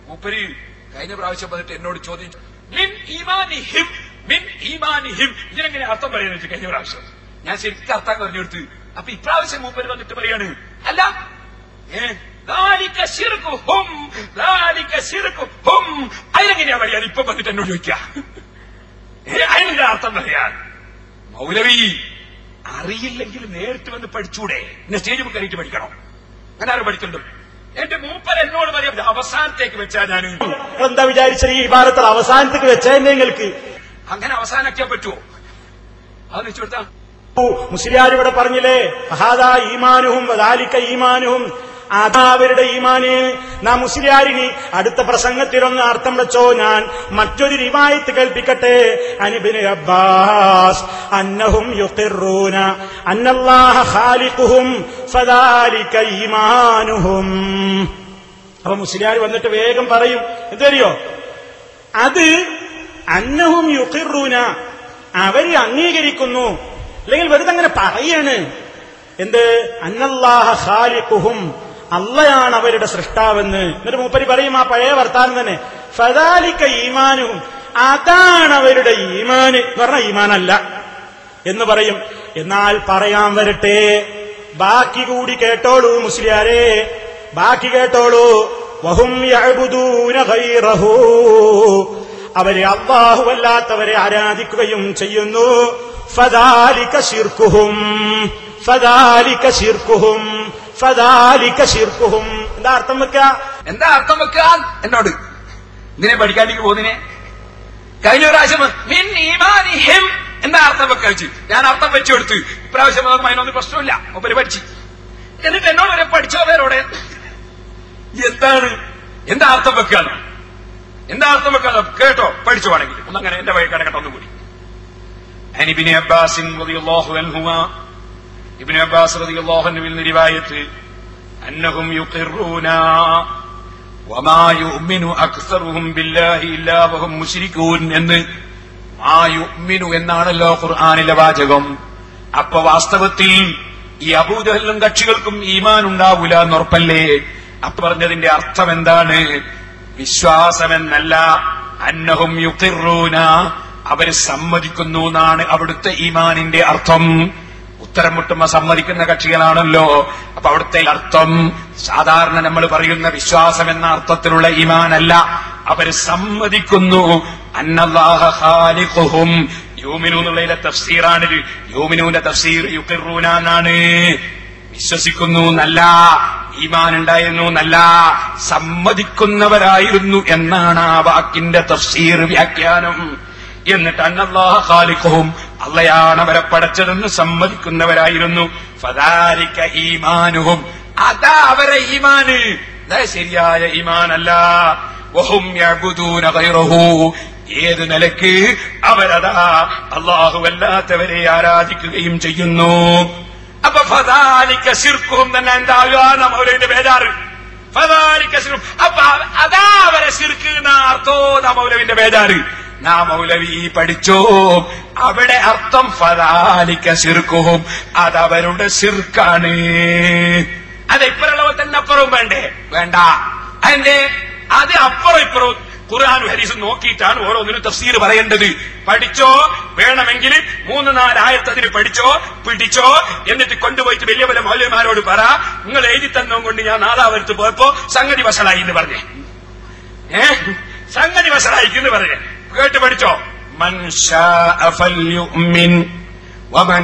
മൂപ്പര് കഴിഞ്ഞ പ്രാവശ്യം വന്നിട്ട് എന്നോട് ചോദിച്ചു മിൻ ഈമാനിഹിം മിൻ ഈമാനിഹിം ഇതിനെങ്ങനെ അർത്ഥം പറയുന്നത് വെച്ചു കഴിഞ്ഞ പ്രാവശ്യം ഞാൻ ശരിക്കും അർത്ഥം പറഞ്ഞു കൊടുത്ത് അപ്പൊ ഇപ്രാവശ്യം മൂപ്പര് വന്നിട്ട് പറയാണ് അല്ല ഏ ذَلِكَ شِرْكُهُمْ ذَلِكَ شِرْكُهُمْ അതിനെങ്ങനെയാ പറയാൻ ഇപ്പൊ വന്നിട്ട് എന്നോട് ചോദിക്കുക ഏ, അതിനെന്താ അർത്ഥം പറയാൻ മൗലവി അറിയില്ലെങ്കിൽ നേരിട്ട് വന്ന് പഠിച്ചൂടെ എന്നെ സ്റ്റേജ് ബുക്ക് കയറിയിട്ട് പഠിക്കണം അങ്ങനെ ആരും പഠിക്കണ്ടോ എന്റെ മൂപ്പൻ എന്നോട് പറയാം ഇത് അവസാനത്തേക്ക് വെച്ചാ ഞാൻ എന്താ വിചാരിച്ചത് ഈ ഭാരത്തിൽ അവസാനത്തേക്ക് വെച്ചാൽ നിങ്ങൾക്ക് അങ്ങനെ അവസാനിക്കാൻ പറ്റുമോ അത് വെച്ചു കൊടുത്താ മുസ്ലിയാർ ഇവിടെ പറഞ്ഞില്ലേ മഹാദാ ഈമാനുഹും വദാലിക്ക ഈമാനുഹും അതാ അവരുടെ ഈമാന് നാം മുസ്ലിയാരിനി അടുത്ത പ്രസംഗത്തിലൊന്ന് അർത്ഥം വെച്ചോ ഞാൻ മറ്റൊരു റിവായത്ത് കേൾപ്പിക്കട്ടെ അനിബിന് അബ്ബാസ് അന്നഹും യുഖിറൂന അന്നല്ലാഹ ഖാലിഖുഹും ഫദാലിക ഈമാനുഹും അപ്പൊ മുസ്ലിയാർ വന്നിട്ട് വേഗം പറയും എന്തറിയോ അത് അന്നഹും യുഖിറൂന അവര് അംഗീകരിക്കുന്നു അല്ലെങ്കിൽ വെറുതെ അങ്ങനെ പറയാണ് എന്ത് അന്നല്ലാഹ ഖാലിഖുഹും അള്ളയാണ് അവരുടെ സൃഷ്ടാവെന്ന് എന്നിട്ട് മൂപ്പരി പറയും ആ പഴയ വർത്താനം തന്നെ ഫദാലിക്ക ഈമാനും അതാണ് അവരുടെ ഈമാന് എന്ന് പറഞ്ഞ ഈമാനല്ല എന്ന് പറയും എന്നാൽ പറയാൻ വരട്ടെ ബാക്കി കൂടി കേട്ടോളൂ മുസ്ലിയാരെ ബാക്കി കേട്ടോളൂ വഹും യഅ്ബുദൂന ഗൈറഹു അവരെ അള്ളാഹുവല്ലാത്തവരെ ആരാധിക്കുകയും ചെയ്യുന്നു ഫദാലിക ശിർക്കുഹും ഫദാലിക ശിർക്കുഹും ഫദാലിക ശിർക്കുഹും എന്താ അർത്ഥം വെക്ക എന്താ അർത്ഥം വെക്കാൻ എന്നോട് ഇതിനെ പഠിക്കാണ്ടിക്ക് പോകുന്നതിനെ കഴിഞ്ഞ പ്രാവശ്യം മിൻ ഈമാനിഹിം എന്താ അർത്ഥം വെക്കാൻ വെച്ച് ഞാൻ അർത്ഥം വെച്ചു കൊടുത്തു ഇപ്രാവശ്യം അതൊന്നും അതിനൊന്നും പ്രശ്നമില്ല ഒപ്പര് പഠിച്ചു എന്നിട്ട് എന്നോട് വരെ പഠിച്ചോ പേരോടെ എന്താണ് എന്താ അർത്ഥം വെക്കാന്ന് എന്താ അർത്ഥം വെക്കാന്ന് കേട്ടോ പഠിച്ചു വേണമെങ്കിൽ ഒന്നങ്ങനെ എന്റെ വഴി കിടക്കട്ടെ ഒന്നും കൂടി عن ابن عباس رضي الله عنهما ابن عباس رضي الله عنه من رواية أنهم يقرون وما يؤمن أكثرهم بالله إلا وهم مشركون എന്ന് മാ യുഅ്മിനു എന്നാണല്ലോ ഖുർആനിലെ വാചകം അപ്പൊ വാസ്തവത്തിൽ ഈ അബൂജഹലും കക്ഷികൾക്കും ഈമാൻ ഉണ്ടാവൂല എന്നുറപ്പല്ലേ അപ്പൊ പറഞ്ഞതിന്റെ അർത്ഥം എന്താണ് വിശ്വാസമെന്നല്ല അന്നഹും യുഖിറൂന അവര് സമ്മതിക്കുന്നു എന്നാണ് അവിടുത്തെ ഈമാനിന്റെ അർത്ഥം ഉത്തരം മുട്ടുമ്പോ സമ്മതിക്കുന്ന കക്ഷികളാണല്ലോ അപ്പൊ അവിടുത്തെ അർത്ഥം സാധാരണ നമ്മൾ പറയുന്ന വിശ്വാസം എന്ന അർത്ഥത്തിലുള്ള ഈമാനല്ല അവര് സമ്മതിക്കുന്നു അന്നല്ലാഹ ഖാലിഖുഹും യൂമിനു എന്നുള്ളതിലെ തഫ്സീറാണിത് യൂമിനുവിന്റെ തഫ്സീർ യുക്കിറൂന എന്നാണ് വിശ്വസിക്കുന്നു എന്നല്ല ഈമാൻ ഉണ്ടായിരുന്നു എന്നല്ല സമ്മതിക്കുന്നവരായിരുന്നു എന്നാണ് ആ വാക്കിന്റെ തഫ്സീർ വ്യാഖ്യാനം എന്നിട്ട് അന്നല്ലാഹ ഖാലിഖുഹും അള്ളയാണ് അവരെ പടച്ചതെന്ന് സമ്മതിക്കുന്നവരായിരുന്നു ഫദാലിക ഈമാനുഹും അതാ അവരെ ഈമാന് അതാ ശരിയായ ഈമാനല്ല വഹും യഅ്ബുദൂന ഗൈറഹു ഏത് നിലക്ക് അവരതാ അല്ലാഹുവല്ലാത്തവരെ ആരാധിക്കുകയും ചെയ്യുന്നു അപ്പൊ ഫദാലിക ശിർക്കുഹും തന്നെ എന്താകുക മൗലവിന്റെ ബേജാറ് ഫദാലിക ശിർക്കും അപ്പൊ അതാ അവരെ ശിർക്ക് എന്ന അർത്ഥോ നാ മൗലവിന്റെ ബേജാറ് നാ മൗലവി പഠിച്ചോ അവിടെ അർത്ഥം ഫദാലിക്ക ശിർക്കുഹും അതവരുടെ ശിർക്കാണ് അത് ഇപ്പറുള്ളവർ തന്നെ അപ്പുറവും വേണ്ടേ വേണ്ട അതിന്റെ അത് അപ്പുറം ഇപ്പുറവും ഖുർആാനും ഹരീസും നോക്കിയിട്ടാണ് ഓരോന്നിനും തഫ്സീർ പറയേണ്ടത് പഠിച്ചോ വേണമെങ്കിൽ മൂന്ന് നാല് ആയത്തതിന് പഠിച്ചോ പിടിച്ചോ എന്നിട്ട് കൊണ്ടുപോയിട്ട് വലിയ വലിയ മൗല്യമാരോട് പറ നിങ്ങൾ എഴുതി തന്നോ കൊണ്ട് ഞാൻ നാദാവരത്ത് പോയപ്പോ സംഗതി വഷളായി എന്ന് പറഞ്ഞേ ഏ സംഗതി വഷളായി എന്ന് പറഞ്ഞേ കേട്ട് പഠിച്ചോ മൻ ശാഅ ഫൽയുമിൻ വമൻ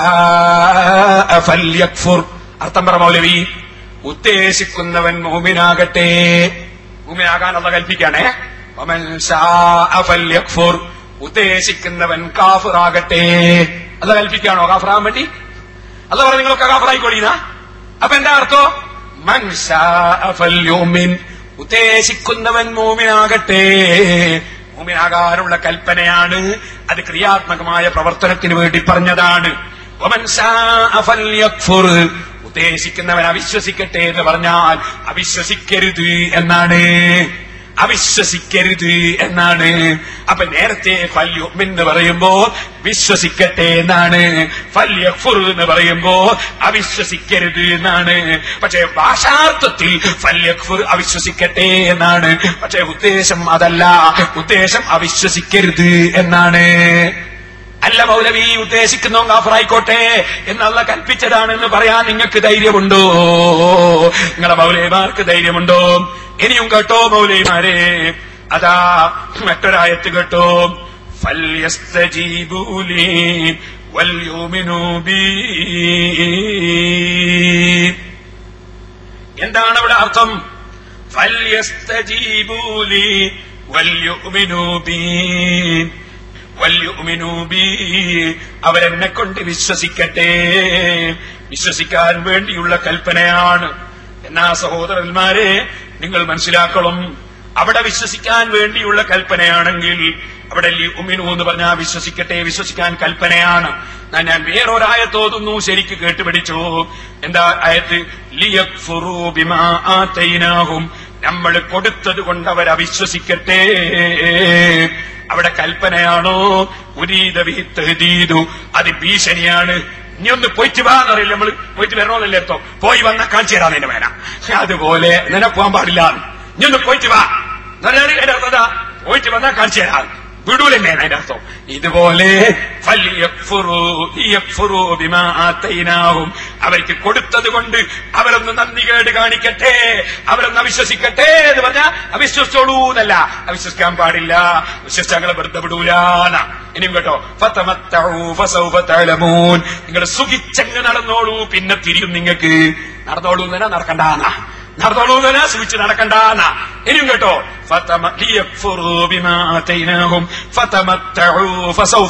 ശാഅ ഫൽയക്ഫുർ അർത്ഥം പറ മൗലവി ഉദ്ദേശിക്കുന്നവൻ മോമിനാകട്ടെ മോമിനാകാനുള്ള കൽപ്പിക്കാണേ വമൻ ശാഅ ഫൽയക്ഫുർ ഉദ്ദേശിക്കുന്നവൻ കാഫിറാകട്ടെ അത് കൽപ്പിക്കാണോ കാഫിറാൻ വേണ്ടി അത് പറഞ്ഞ നിങ്ങളൊക്കെ കാഫിറായിക്കോളീന അപ്പൊ എന്താ അർത്ഥോ മൻ ശാഅ ഫൽയുമിൻ ഉദ്ദേശിക്കുന്നവൻ മോമിനാകട്ടെ മൂമിനാകാനുള്ള കൽപ്പനയാണ് അത് ക്രിയാത്മകമായ പ്രവർത്തനത്തിന് വേണ്ടി പറഞ്ഞതാണ് വമൻ ശാഅ ഫൽയക്ഫുർ. ഉദ്ദേശിക്കുന്നവൻ അവിശ്വസിക്കട്ടെ എന്ന് പറഞ്ഞാൽ അവിശ്വസിക്കരുത് എന്നാണ് അവിശ്വസിക്കരുത് എന്നാണ് അപ്പൊ നേരത്തെ ഫല്യുമിൻ എന്ന് പറയുമ്പോ വിശ്വസിക്കട്ടെ എന്നാണ് ഫല്യഫുർ എന്ന് പറയുമ്പോ അവിശ്വസിക്കരുത് എന്നാണ് പക്ഷെ ഭാഷാർത്ഥത്തിൽ ഫല്യഫുർ അവിശ്വസിക്കട്ടെ എന്നാണ് പക്ഷെ ഉദ്ദേശം അതല്ല ഉദ്ദേശം അവിശ്വസിക്കരുത് എന്നാണ് അല്ല മൗലവി ഉദ്ദേശിക്കുന്നു കാഫറായിക്കോട്ടെ എന്നുള്ള കൽപ്പിച്ചതാണെന്ന് പറയാൻ നിങ്ങൾക്ക് ധൈര്യമുണ്ടോ നിങ്ങളെ മൗലവിമാർക്ക് ധൈര്യമുണ്ടോ ഇനിയും കേട്ടോ മൗലവിമാരെ അതാ മറ്റൊരായത്ത് കേട്ടോ ഫല്യസ്തജീബൂലി വല്യൂമിനൂ ബീ എന്താണ് അവിടെ അർത്ഥം ഫല്യസ്തജീബൂലി വല്യുമിനൂ ബീ വല്യുമിനൂ ബീ അവരെന്നെ കൊണ്ട് വിശ്വസിക്കട്ടെ വിശ്വസിക്കാൻ വേണ്ടിയുള്ള കൽപ്പനയാണ് എന്നാ സഹോദരന്മാരെ നിങ്ങൾ മനസ്സിലാക്കണം അവിടെ വിശ്വസിക്കാൻ വേണ്ടിയുള്ള കൽപ്പനയാണെങ്കിൽ അവിടെ ഉമിനു എന്ന് പറഞ്ഞാൽ വിശ്വസിക്കട്ടെ വിശ്വസിക്കാൻ കൽപ്പനയാണ് ഞാൻ ഞാൻ വേറൊരായത്തോതുന്നു ശരിക്ക് കേട്ടുപിടിച്ചു എന്താ ആയത്ത് ലിയക്ഫുറൂ ബിമാ ആതൈനാഹും നമ്മൾ കൊടുത്തത് കൊണ്ട് അവർ അവിശ്വസിക്കട്ടെ അവിടെ കൽപ്പനയാണോ ഉരീത വിഹിത്തീതു അത് ഭീഷണിയാണ് ഇനി ഒന്ന് പോയിട്ട് വാ എന്നറിയില്ല നമ്മള് പോയിട്ട് വരണോന്നല്ലേ അർത്ഥം പോയി വന്ന കാണിച്ചു തരാൻ എന്റെ വേന അതുപോലെ നിന്നെ പോകാൻ പാടില്ല ഇനി ഒന്ന് പോയിട്ട് വാ എന്നാണ് എന്റെ അർത്ഥം എന്താ? പോയിട്ട് വന്നാ കാണിച്ചു തരാം വിടൂലെന്നെ അതിന്റെ അർത്ഥം ഇതുപോലെ ഫല്യക്ഫുറൂ ലിയക്ഫുറൂ ബിമാ ആതൈനാഹും അവർക്ക് കൊടുത്തത് കൊണ്ട് അവരൊന്ന് നന്ദി കേട് കാണിക്കട്ടെ അവരൊന്ന് അവിശ്വസിക്കട്ടെ എന്ന് പറഞ്ഞാൽ അവിശ്വസിച്ചോളൂ എന്നല്ല അവിശ്വസിക്കാൻ പാടില്ല വിശ്വസിച്ച് ഞങ്ങളെ വെറുതെ വിടൂലാന്ന ഇനിയും കേട്ടോ ഫതമത്തഊ ഫസൗഫ തഅലമൂൻ നിങ്ങൾ സുഖിച്ചങ്ങ് നടന്നോളൂ പിന്നെ തിരിയും നിങ്ങൾക്ക് നടന്നോളൂ എന്നല്ല നടക്കണ്ടാന്നാ നടന്നോളൂ എന്നല്ല സുഖിച്ച് നടക്കണ്ടാന്നാ ഇനിയും കേട്ടോ ഫതമ ലിയക്ഫുറൂ ബിമാ ആതൈനാഹും ഫതമത്തഊ ഫസൗഫ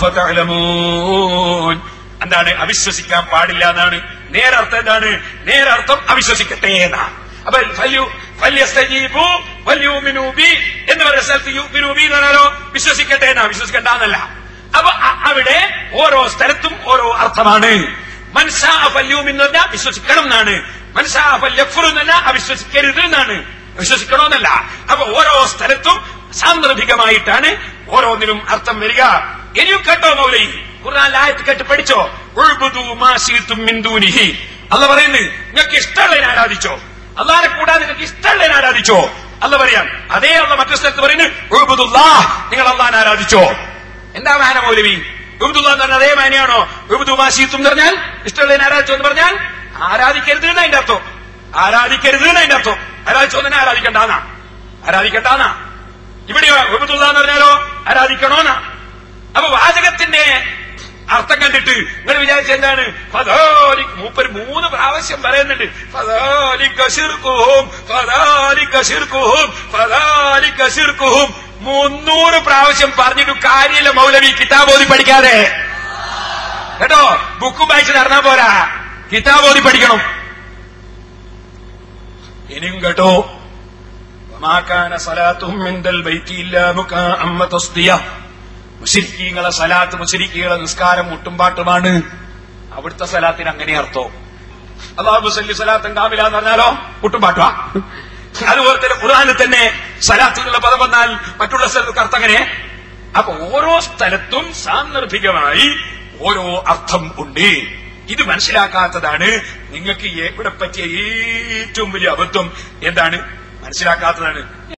തഅലമൂൻ എന്താണ് അവിശ്വസിക്കാൻ പാടില്ല എന്നാണ് നേരർത്ഥം എന്താണ് നേരർത്ഥം അവിശ്വസിക്കട്ടെ എന്നാ അപ്പൊ ഫല്യു ഫല്യസ്തജീബു വല്യൂമിനു ബി എന്ന് പറയുന്ന സ്ഥലത്ത് യുമിനു ബി എന്ന് പറഞ്ഞാലോ വിശ്വസിക്കട്ടെ എന്നാ വിശ്വസിക്കണ്ട എന്നല്ല അപ്പൊ അ- അവിടെ ഓരോ സ്ഥലത്തും ഓരോ അർത്ഥമാണ് മൻസാ ഫല്യൂമിൻ എന്ന് പറഞ്ഞാൽ വിശ്വസിക്കണം എന്നാണ് മൻസാ ഫല്യഫുർ എന്ന് പറഞ്ഞാൽ അവിശ്വസിക്കരുത് എന്നാണ് വിശ്വസിക്കണമെന്നല്ല അപ്പൊ ഓരോ സ്ഥലത്തും സാന്ദർഭികമായിട്ടാണ് ഓരോന്നിനും അർത്ഥം വരിക ഇനിയും കേട്ടോ മൗലൈ ഖുർആൻ ആയത്ത് കേട്ട് പഠിച്ചോ ഉഴുബുദു മാ ശീതും മിൻ ദൂനിഹി അല്ല പറയുന്നത് നിങ്ങൾക്ക് ഇഷ്ടമുള്ളതിനെ ആരാധിച്ചോ അള്ളാനെ കൂടാതെ നിങ്ങൾക്ക് ഇഷ്ടമുള്ളതിനെ ആരാധിച്ചോ അല്ല പറയാൻ അതേ ഉള്ള മറ്റു സ്ഥലത്ത് പറയുന്നത് ഉഴുബുദുല്ലാ നിങ്ങൾ അള്ളാനെ ആരാധിച്ചോ എന്താ മാന മൗലവി ഉബുദുല്ല എന്ന് പറഞ്ഞാൽ അതേ മാനയാണോ ഉബുദു മാ ശീത്തും എന്ന് പറഞ്ഞാൽ ഇഷ്ടമുള്ളതിനെ ആരാധിച്ചോ എന്ന് പറഞ്ഞാൽ ആരാധിക്കരുത് എന്ന് അതിന്റെ അർത്ഥം ആരാധിക്കരുത് എന്ന് അതിന്റെ അർത്ഥം ആരാധിച്ചോ തന്നെ ആരാധിക്കണ്ടാന്നാ ആരാധിക്കണ്ടാന്നാ ഇവിടെയോ ഉബുദുല്ല എന്ന് പറഞ്ഞാലോ ആരാധിക്കണോന്നാ അപ്പൊ വാചകത്തിന്റെ അർത്ഥം കണ്ടിട്ട് നിങ്ങൾ വിചാരിച്ച എന്താണ് ഫദാലിക് മൂപ്പര് മൂന്ന് പ്രാവശ്യം പറയുന്നുണ്ട് ഫദാലിക ശിർക്കുഹും ഫദാലിക ശിർക്കുഹും ഫദാലിക ശിർക്കുഹും മുന്നൂറ് പ്രാവശ്യം പറഞ്ഞിട്ട് കാര്യമില്ല മൗലവി കിതാബ് ഓതി പഠിക്കാതെ കേട്ടോ ബുക്കും വായിച്ച് നടന്നാ പോരാ കിതാബ് ഓതി പഠിക്കണം ഇനിയും കേട്ടോ വമാകാന സലാത്തുഹും ഇൻദൽ ബൈത്തി ഇല്ലാ മുകാഅം വതസ്ദിയ മുശരിക്കീങ്ങളെ സലാത്ത് മുശരിക്കീങ്ങളെ നിസ്കാരം മുട്ടുംപാട്ടുമാണ് അവിടുത്തെ സലാത്തിന് അങ്ങനെ അർത്ഥോ അള്ളാഹു സല്ലി സലാത്തൻ കാമില എന്ന് പറഞ്ഞാലോ മുട്ടുംപാട്ടുവാ അതുപോലെ തന്നെ ഖുർആനിൽ തന്നെ സലാത്ത് എന്നുള്ള പദം വന്നാൽ മറ്റുള്ള സ്ഥലത്തൊക്കെ അർത്ഥം അങ്ങനെ അപ്പൊ ഓരോ സ്ഥലത്തും സാന്ദർഭികമായി ഓരോ അർത്ഥം ഉണ്ട് ഇത് മനസ്സിലാക്കാത്തതാണ് നിങ്ങൾക്ക് ഇവിടെ പറ്റിയ ഏറ്റവും വലിയ അബദ്ധം എന്താണ് മനസ്സിലാക്കാത്തതാണ്